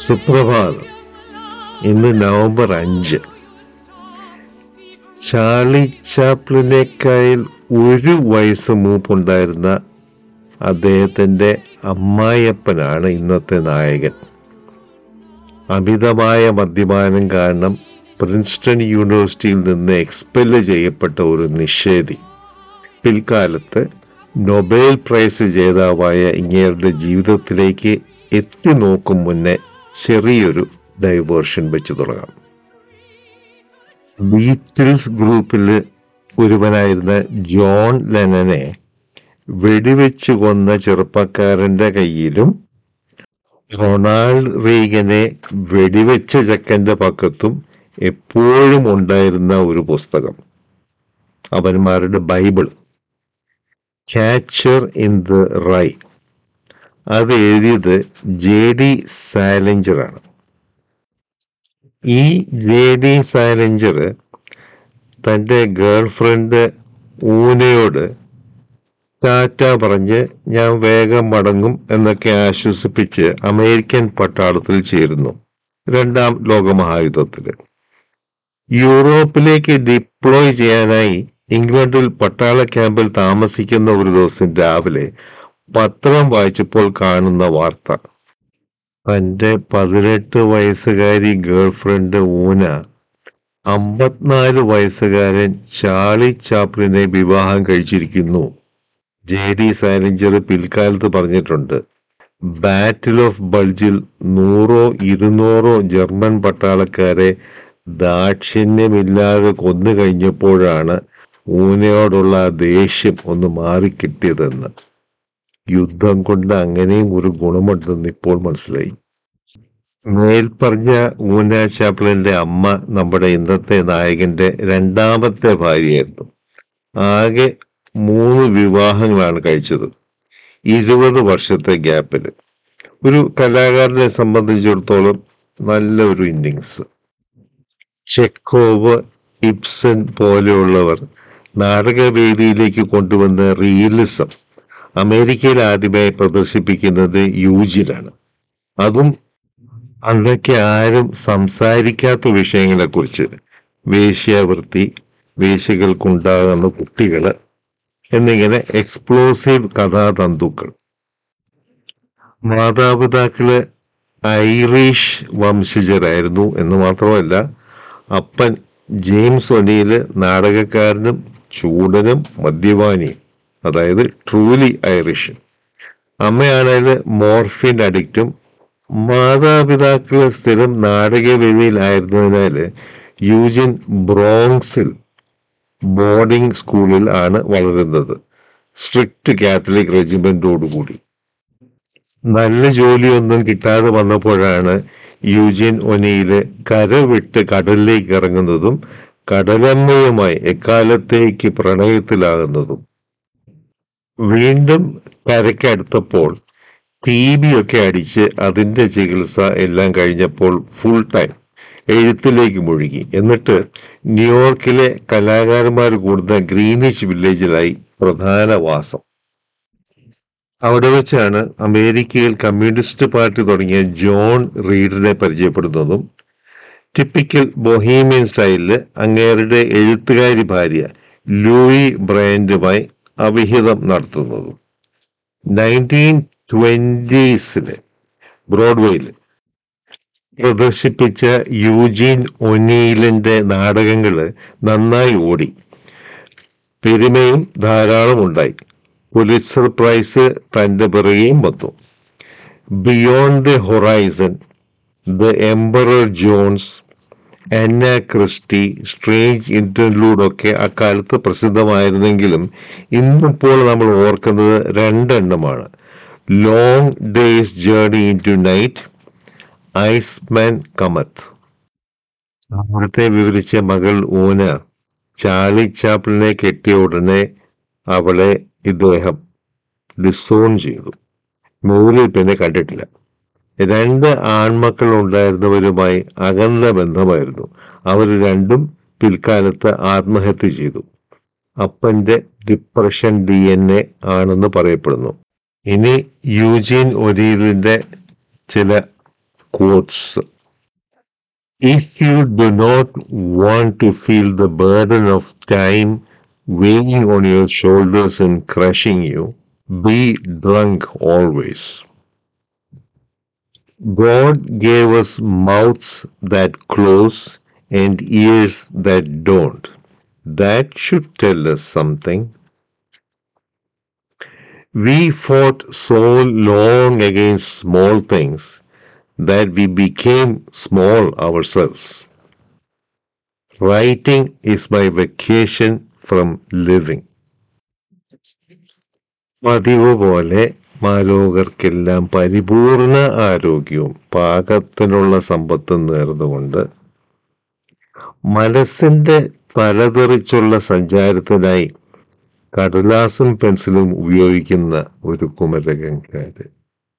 സുപ്രഭാതം ഇന്ന് നവംബർ അഞ്ച് ചാർലി ചാപ്ലിനേക്കാൾ ഒരു വയസ്സ് മൂപ്പുണ്ടായിരുന്ന അദ്ദേഹത്തിൻ്റെ അമ്മായിയപ്പനാണ് ഇന്നത്തെ നായകൻ അമിതമായ മദ്യപാനം കാരണം പ്രിൻസ്റ്റൺ യൂണിവേഴ്സിറ്റിയിൽ നിന്ന് എക്സ്പെല് ചെയ്യപ്പെട്ട ഒരു നിഷേധി പിൽക്കാലത്ത് നൊബേൽ പ്രൈസ് ജേതാവായ ഇങ്ങേരുടെ ജീവിതത്തിലേക്ക് എത്തി നോക്കും മുന്നേ ചെറിയൊരു ഡൈവേർഷൻ വെച്ച് തുടങ്ങാം ബീറ്റിൽസ് ഗ്രൂപ്പിൽ ഒരുവനായിരുന്ന ജോൺ ലെനനെ വെടിവെച്ച് കൊന്ന ചെറുപ്പക്കാരന്റെ കയ്യിലും റൊണാൾഡ് റീഗനെ വെടിവെച്ച ചെക്കന്റെ പക്കത്തും എപ്പോഴും ഉണ്ടായിരുന്ന ഒരു പുസ്തകം അവന്മാരുടെ bible catcher in the rye അത് എഴുതിയത് ജെ ഡി സാലഞ്ചറാണ് ഈ ജെ ഡി സാലഞ്ചർ തൻ്റെ ഗേൾ ഫ്രണ്ട് ഊനയോട് ടാറ്റ പറഞ്ഞ് ഞാൻ വേഗം മടങ്ങും എന്നൊക്കെ ആശ്വസിപ്പിച്ച് അമേരിക്കൻ പട്ടാളത്തിൽ ചേരുന്നു രണ്ടാം ലോകമഹായുദ്ധത്തിൽ യൂറോപ്പിലേക്ക് ഡിപ്ലോയ് ചെയ്യാനായി ഇംഗ്ലണ്ടിൽ പട്ടാള ക്യാമ്പിൽ താമസിക്കുന്ന ഒരു ദിവസം രാവിലെ പത്രം വായിച്ചപ്പോൾ കാണുന്ന വാർത്ത തന്റെ പതിനെട്ട് വയസ്സുകാരി ഗേൾ ഫ്രണ്ട് ഊന അമ്പത്തിനാല് വയസ്സുകാരൻ ചാർലി ചാപ്ലിനെ വിവാഹം കഴിച്ചിരിക്കുന്നു ജെ ഡി സാലഞ്ചർ പിൽക്കാലത്ത് പറഞ്ഞിട്ടുണ്ട് ബാറ്റിൽ ഓഫ് ബൾജിൽ നൂറോ ഇരുന്നൂറോ ജർമ്മൻ പട്ടാളക്കാരെ ദാക്ഷിണ്യമില്ലാതെ കൊന്നു കഴിഞ്ഞപ്പോഴാണ് ഊനയോടുള്ള ആ ദേഷ്യം ഒന്ന് മാറിക്കിട്ടിയതെന്ന് യുദ്ധം കൊണ്ട് അങ്ങനെയും ഒരു ഗുണമുണ്ടെന്ന് ഇപ്പോൾ മനസ്സിലായി മേൽപ്പറഞ്ഞ ഊന ചാപ്ലിന്റെ അമ്മ നമ്മുടെ ഇന്നത്തെ നായകന്റെ രണ്ടാമത്തെ ഭാര്യയായിരുന്നു ആകെ മൂന്ന് വിവാഹങ്ങളാണ് കഴിച്ചത് ഇരുപത് വർഷത്തെ ഗ്യാപ്പിൽ ഒരു കലാകാരനെ സംബന്ധിച്ചിടത്തോളം നല്ല ഒരു ഇന്നിങ്സ് ചെക്കോവ് ഇബ്സൺ പോലെയുള്ളവർ നാടകവേദിയിലേക്ക് കൊണ്ടുവന്ന റിയലിസം അമേരിക്കയിൽ ആദ്യമായി പ്രദർശിപ്പിക്കുന്നത് യൂജിലാണ് അതും അന്നൊക്കെ ആരും സംസാരിക്കാത്ത വിഷയങ്ങളെക്കുറിച്ച് വേശ്യാവൃത്തി വേശ്യകൾക്കുണ്ടാകുന്ന കുട്ടികള് എന്നിങ്ങനെ എക്സ്പ്ലോസീവ് കഥാതന്തുക്കൾ മാതാപിതാക്കള് ഐറിഷ് വംശജരായിരുന്നു എന്ന് മാത്രമല്ല അപ്പൻ ജെയിംസ് ഒനിയില് നാടകക്കാരനും ചൂടനും മദ്യപാനിയും അതായത് ട്രൂലി ഐറിഷ് അമ്മയാണെങ്കിൽ മോർഫിൻ അഡിക്റ്റും മാതാപിതാക്കൾ സ്ഥിരം നാടകവേദിയിലായിരുന്നതിനാൽ യൂജിൻ ബ്രോങ്സിൽ ബോർഡിംഗ് സ്കൂളിൽ ആണ് വളരുന്നത് സ്ട്രിക്റ്റ് കാത്തലിക് റെജിമെന്റോടുകൂടി നല്ല ജോലിയൊന്നും കിട്ടാതെ വന്നപ്പോഴാണ് യൂജിൻ ഒനിയില് കര വിട്ട് കടലിലേക്ക് ഇറങ്ങുന്നതും കടലമ്മയുമായി എക്കാലത്തേക്ക് പ്രണയത്തിലാകുന്നതും വീണ്ടും കരയ്ക്കടുത്തപ്പോൾ ടി ബി ഒക്കെ അടിച്ച് അതിന്റെ ചികിത്സ എല്ലാം കഴിഞ്ഞപ്പോൾ ഫുൾ ടൈം എഴുത്തിലേക്ക് മുഴുകി എന്നിട്ട് ന്യൂയോർക്കിലെ കലാകാരന്മാർ കൂടുന്ന ഗ്രീനിച്ച് വില്ലേജിലായി പ്രധാന വാസം അവിടെ വെച്ചാണ് അമേരിക്കയിൽ കമ്മ്യൂണിസ്റ്റ് പാർട്ടി തുടങ്ങിയ ജോൺ റീഡിനെ പരിചയപ്പെടുന്നതും ടിപ്പിക്കൽ ബൊഹീമിയൻ സ്റ്റൈലില് അങ്ങേരുടെ എഴുത്തുകാരി ഭാര്യ ലൂയി ബ്രയൻഡുമായി അവിഹിതം നടത്തുന്നതും നയൻറ്റീൻ ട്വന്റീസില് ബ്രോഡ്വേയിൽ പ്രദർശിപ്പിച്ച യൂജീൻ ഒനീലിന്റെ നാടകങ്ങള് നന്നായി ഓടി പെരുമയും ധാരാളം ഉണ്ടായി പുലിറ്റ്സർ പ്രൈസ് തന്റെ പിറകെയും വന്നു beyond the horizon the emperor Jones എന്ന ക്രിസ്റ്റി സ്ട്രേഞ്ച് ഇന്റർലൂഡ് ഒക്കെ അക്കാലത്ത് പ്രസിദ്ധമായിരുന്നെങ്കിലും ഇന്നിപ്പോൾ നമ്മൾ ഓർക്കുന്നത് രണ്ടെണ്ണമാണ് long day's journey into night iceman cometh നേരത്തെ വിവരിച്ച മകൾ ഊന ചാർലി ചാപ്പിളിനെ കെട്ടിയ ഉടനെ അവളെ ഇദ്ദേഹം ഡിസോൺ ചെയ്തു മുകളിൽ പിന്നെ കണ്ടിട്ടില്ല രണ്ട് ആൺമക്കൾ ഉണ്ടായിരുന്നവരുമായി അകന്ന ബന്ധമായിരുന്നു അവർ രണ്ടും പിൽക്കാലത്ത് ആത്മഹത്യ ചെയ്തു അപ്പന്റെ ഡിപ്രഷൻ ഡി എൻ എ ആണെന്ന് പറയപ്പെടുന്നു ഇനി യൂജീൻ ഒരീലിന്റെ ചില quotes If you do not want to feel the burden of time weighing on your shoulders and crushing you, be drunk always. God gave us mouths that close and ears that don't. That should tell us something. We fought so long against small things that we became small ourselves. Writing is my vacation from living. പതിവ് പോലെ മാലോകർക്കെല്ലാം പരിപൂർണ ആരോഗ്യവും പാകത്തിനുള്ള സമ്പത്തും നേർന്നുകൊണ്ട് മനസ്സിന്റെ തലതെറിച്ചുള്ള സഞ്ചാരത്തിനായി കടലാസും പെൻസിലും ഉപയോഗിക്കുന്ന ഒരു കുമരകങ്കാര്